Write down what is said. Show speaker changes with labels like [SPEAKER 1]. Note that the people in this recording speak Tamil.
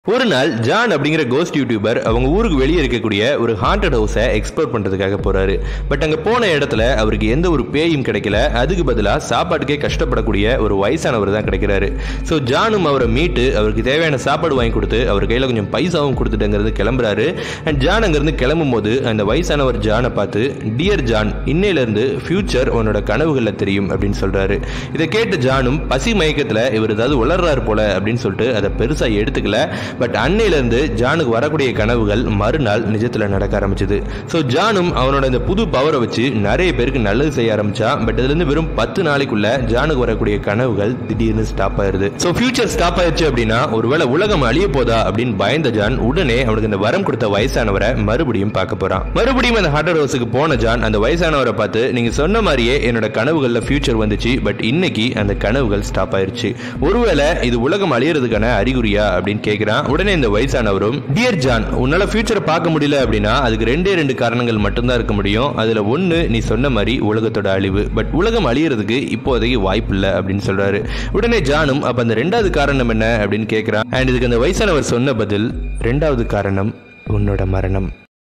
[SPEAKER 1] ஒரு நாள் ஜான் அப்படிங்கிற கோஸ்ட் யூடியூபர் அவங்க ஊருக்கு வெளியே இருக்கக்கூடிய ஒரு ஹாண்டட் ஹவுஸை எக்ஸ்ப்ளோர் பண்ணுறதுக்காக போறாரு பட் அங்கே போன இடத்துல அவருக்கு எந்த ஒரு பேயும் கிடைக்கல அதுக்கு பதிலாக சாப்பாட்டுக்கே கஷ்டப்படக்கூடிய ஒரு வயசானவர் தான் கிடைக்கிறாரு ஸோ ஜானும் அவரை மீட்டு அவருக்கு தேவையான சாப்பாடு வாங்கி கொடுத்து அவர் கையில் கொஞ்சம் பைசாவும் கொடுத்துட்டுங்கிறது கிளம்புறாரு அண்ட் ஜான் அங்கேருந்து கிளம்பும் போது அந்த வயசானவர் ஜானை பார்த்து டியர் ஜான் இன்னையிலேருந்து ஃபியூச்சர் உன்னோட கனவுகளில் தெரியும் அப்படின்னு சொல்றாரு இதை கேட்ட ஜானும் பசி மயக்கத்தில் இவர் ஏதாவது உளர்றாரு போல அப்படின்னு சொல்லிட்டு அதை பெருசாக எடுத்துக்கல பட் அன்னையிலேருந்து ஜானுக்கு வரக்கூடிய கனவுகள் மறுநாள் நிஜத்தில் நடக்க ஆரம்பிச்சது ஸோ ஜானும் அவனோட இந்த புது பவரை வச்சு நிறைய பேருக்கு நல்லது செய்ய ஆரம்பிச்சான் பட் இதுலேருந்து வெறும் பத்து நாளைக்குள்ள ஜானுக்கு வரக்கூடிய கனவுகள் திடீர்னு ஸ்டாப் ஆயிருது ஸோ ஃபியூச்சர் ஸ்டாப் ஆயிடுச்சு அப்படின்னா ஒருவேளை உலகம் அழிய போதா அப்படின்னு பயந்த ஜான் உடனே அவனுக்கு இந்த வரம் கொடுத்த வயசானவரை மறுபடியும் பார்க்க போறான் மறுபடியும் அந்த ஹார்டர் ஹவுஸுக்கு போன ஜான் அந்த வயசானவரை பார்த்து நீங்க சொன்ன மாதிரியே என்னோட கனவுகள்ல ஃபியூச்சர் வந்துச்சு பட் இன்னைக்கு அந்த கனவுகள் ஸ்டாப் ஆயிருச்சு ஒருவேளை இது உலகம் அழியறதுக்கான அறிகுறியா அப்படின்னு கேட்கிறான் உடனே இந்த வயசானவரும் டியர் ஜான் உன்னால ஃபியூச்சரை பார்க்க முடியல அப்படின்னா அதுக்கு ரெண்டே ரெண்டு காரணங்கள் மட்டும்தான் இருக்க முடியும் அதுல ஒன்னு நீ சொன்ன மாதிரி உலகத்தோட அழிவு பட் உலகம் அழியறதுக்கு இப்போதைக்கு வாய்ப்பு இல்லை அப்படின்னு சொல்றாரு உடனே ஜானும் அப்ப அந்த ரெண்டாவது காரணம் என்ன அப்படின்னு கேட்கிறான் அண்ட் இதுக்கு அந்த வயசானவர் சொன்ன பதில் ரெண்டாவது காரணம் உன்னோட மரணம்